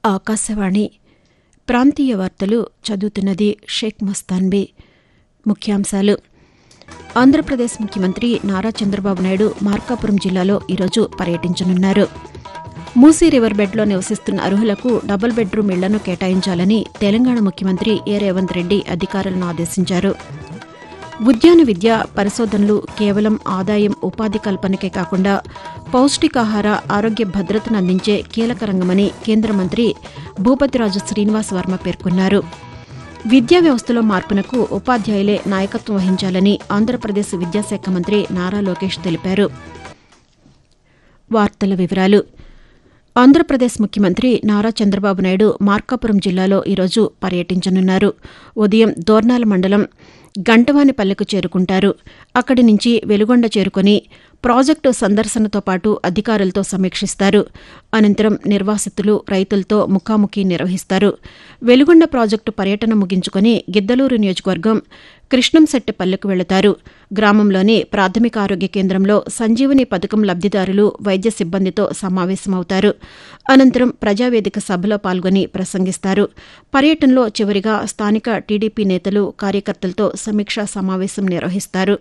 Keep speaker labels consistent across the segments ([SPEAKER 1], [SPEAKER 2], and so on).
[SPEAKER 1] ఆకాశవాణి ప్రాంతీయ వార్తలు చదువుతున్నది షేక్ మస్తాన్బీ ముఖ్యాంశాలు ఆంధ్రప్రదేశ్ ముఖ్యమంత్రి నారా చంద్రబాబు నాయుడు మార్కాపురం జిల్లాలో ఈరోజు పర్యటించనున్నారు మూసీ రివర్ బెడ్లో నివసిస్తున్న అర్హులకు డబుల్ బెడ్రూమ్ ఇళ్లను కేటాయించాలని తెలంగాణ ముఖ్యమంత్రి ఏ రేవంత్ రెడ్డి అధికారులను ఆదేశించారు ఉద్యాన విద్య పరిశోధనలు కేవలం ఆదాయం ఉపాధి కల్పనకే కాకుండా పౌష్టికాహార ఆరోగ్య భద్రతను అందించే కీలక రంగమని కేంద్ర మంత్రి భూపతిరాజు శ్రీనివాస్ వర్మ పేర్కొన్నారు విద్యా వ్యవస్థలో మార్పునకు ఉపాధ్యాయులే నాయకత్వం వహించాలని ఆంధ్రప్రదేశ్ విద్యాశాఖ మంత్రి నారా లోకేష్ తెలిపారు వార్తల వివరాలు ఆంధ్రప్రదేశ్ ముఖ్యమంత్రి నారా చంద్రబాబు నాయుడు మార్కాపురం జిల్లాలో ఈరోజు పర్యటించనున్నారు ఉదయం దోర్నాల మండలం గంటవానిపల్లెకు చేరుకుంటారు అక్కడి నుంచి వెలుగొండ చేరుకుని ప్రాజెక్టు సందర్శనతో పాటు అధికారులతో సమీక్షిస్తారు అనంతరం నిర్వాసితులు రైతులతో ముఖాముఖి నిర్వహిస్తారు వెలుగొండ ప్రాజెక్టు పర్యటన ముగించుకుని గిద్దలూరు నియోజకవర్గం కృష్ణంశెట్టిపల్లెకు వెళతారు గ్రామంలోని ప్రాథమిక ఆరోగ్య కేంద్రంలో సంజీవని పథకం లబ్దిదారులు వైద్య సిబ్బందితో సమావేశమవుతారు అనంతరం ప్రజావేదిక సభలో పాల్గొని ప్రసంగిస్తారు పర్యటనలో చివరిగా స్థానిక టీడీపీ నేతలు కార్యకర్తలతో సమీక్షా సమావేశం నిర్వహిస్తారు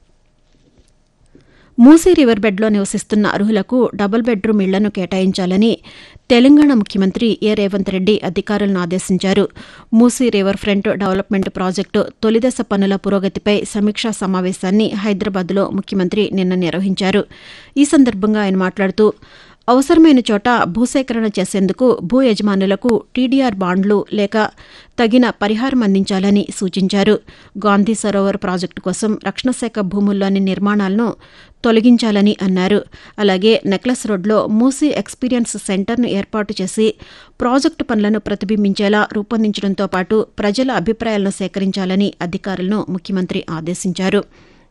[SPEAKER 1] మూసీ రివర్ బెడ్లో నివసిస్తున్న అర్హులకు డబుల్ బెడ్రూమ్ ఇళ్లను కేటాయించాలని తెలంగాణ ముఖ్యమంత్రి ఏ రేవంత్ రెడ్డి అధికారులను ఆదేశించారు Musi river front development project తొలిదశ పనుల పురోగతిపై సమీక్షా సమావేశాన్ని హైదరాబాద్లో ముఖ్యమంత్రి నిన్న నిర్వహించారు ఈ సందర్భంగా ఆయన మాట్లాడుతూ అవసరమైన చోట భూసేకరణ చేసేందుకు భూ యజమానులకు టీడీఆర్ బాండ్లు లేక తగిన పరిహారం అందించాలని సూచించారు గాంధీ సరోవర్ ప్రాజెక్టు కోసం రక్షణ శాఖ భూముల్లోని నిర్మాణాలను తొలగించాలని అన్నారు అలాగే నెక్లెస్ రోడ్లో మూసీ ఎక్స్పీరియన్స్ సెంటర్ను ఏర్పాటు చేసి ప్రాజెక్టు పనులను ప్రతిబింబించేలా రూపొందించడంతో పాటు ప్రజల అభిప్రాయాలను సేకరించాలని అధికారులను ముఖ్యమంత్రి ఆదేశించారు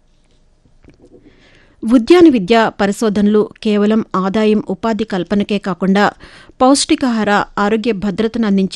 [SPEAKER 1] ఉద్యాన విద్య పరిశోధనలు కేవలం ఆదాయం ఉపాధి కల్పనకే కాకుండా పౌష్టికాహార ఆరోగ్య భద్రతను అందించే